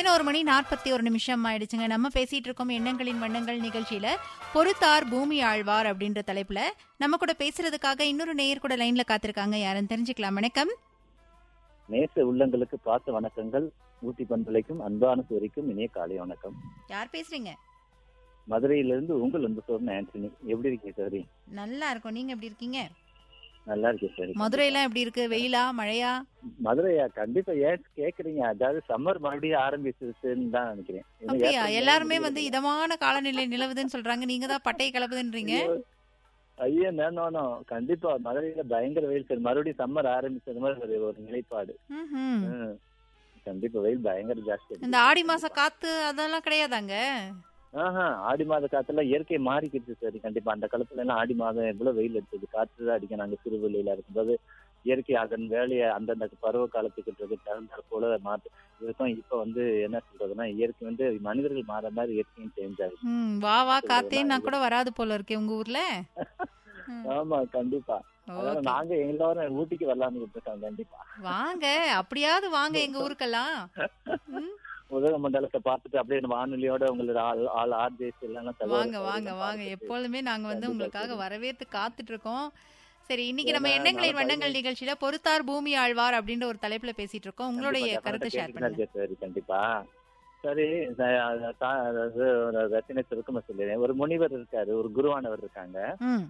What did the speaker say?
பதினோரு மணி நாற்பத்தி ஒரு நிமிஷம் ஆயிடுச்சுங்க நம்ம பேசிட்டு இருக்கோம் எண்ணங்களின் வண்ணங்கள் நிகழ்ச்சியில பொறுத்தார் பூமி ஆழ்வார் அப்படின்ற தலைப்புல நம்ம கூட பேசுறதுக்காக இன்னொரு நேயர் கூட லைன்ல காத்திருக்காங்க யாருன்னு தெரிஞ்சுக்கலாம் வணக்கம் நேச உள்ளங்களுக்கு பார்த்த வணக்கங்கள் ஊட்டி பண்பலைக்கும் அன்பான சூரிக்கும் இனிய காலை வணக்கம் யார் பேசுறீங்க மதுரையிலிருந்து உங்கள் வந்து சொன்ன ஆண்டனி எப்படி இருக்கீங்க சரி நல்லா இருக்கும் நீங்க எப்படி இருக்கீங்க நல்லா இருக்கேன் சரி மதுரையெல்லாம் எப்படி இருக்கு வெயிலா மழையா மதுரையா கண்டிப்பா ஏன் கேக்குறீங்க அதாவது சம்மர் மறுபடியும் ஆரம்பிச்சிருச்சுன்னு தான் நினைக்கிறேன் இன்னும் அப்படியா ஏப்ரல் எல்லாருமே முடியல. வந்து இதமான காலநிலை நிலவுதுன்னு சொல்றாங்க நீங்க தான் பட்டையை கலப்புதுன்றீங்க ஐயோ, ஐயோ நானோ கண்டிப்பா மதுரையில பயங்கர வெயில் சரி மறுபடியும் சம்மர் ஆரம்பிச்சது மாதிரி ஒரு- ஒரு நிலைப்பாடு ம்ஹும். ம். கண்டிப்பா வெயில் பயங்கர ஜாஸ்தி இந்த ஆடி மாச காத்து அதெல்லாம் கிடையாதாங்க ஆஹா ஆடி மாத காத்துல இயற்கை மாறிக்கிட்டு சரி கண்டிப்பா அந்த காலத்துல எல்லாம் ஆடி மாதம் எவ்வளவு வெயில் எடுத்தது காற்று தான் அடிக்கும் நாங்க சிறுவெளியில இருக்கும்போது இயற்கை அதன் வேலையை அந்தந்த பருவ காலத்துக்கு தகுந்தாற் போல மாத்து இருக்கும் இப்ப வந்து என்ன சொல்றதுன்னா இயற்கை வந்து மனிதர்கள் மாற மாதிரி இயற்கையும் சேஞ்ச் ஆகுது ம் வா வா காத்தேன்னா கூட வராது போல இருக்கே உங்க ஊர்ல ம். ஆமா கண்டிப்பா அதனால ஓகே. நாங்க எல்லாரும் ஊட்டிக்கு வரலாம்னு இருக்கோம் கண்டிப்பா வாங்க அப்படியாவது வாங்க எங்க ஊருக்கெல்லாம் ம், உதகமண்டலத்தை பார்த்துட்டு அப்படியே வானொலியோட உங்களோட ஆள் ஆள் ஆர்ஜேஸ் எல்லாம் சகோதர வாங்க வாங்க சகோதரிகளை வாங்க பார்த்துட்டு எப்பொழுதுமே நாங்க வந்து கண்டிப்பா உங்களுக்காக சரி. வரவேற்று காத்துட்டு இருக்கோம் சரி இன்னைக்கு நம்ம ஏன்னா, எண்ணங்களின் நான் வண்ணங்கள் நிகழ்ச்சியில பொறுத்தார் பூமி ஆழ்வார் அப்படின்ற ஒரு தலைப்புல பேசிட்டு இருக்கோம் உங்களுடைய கண்டிப்பா, கருத்தை ஷேர் definitely பண்ணுங்க கேட்டுட்டு சரி கண்டிப்பா சரி ச- அத தா- அதாவது ஒரு ரத்தின சுருக்கமா சொல்லிடுறேன் ஒரு முனிவர் இருக்காரு ஒரு குருவானவர் இருக்காங்க ம்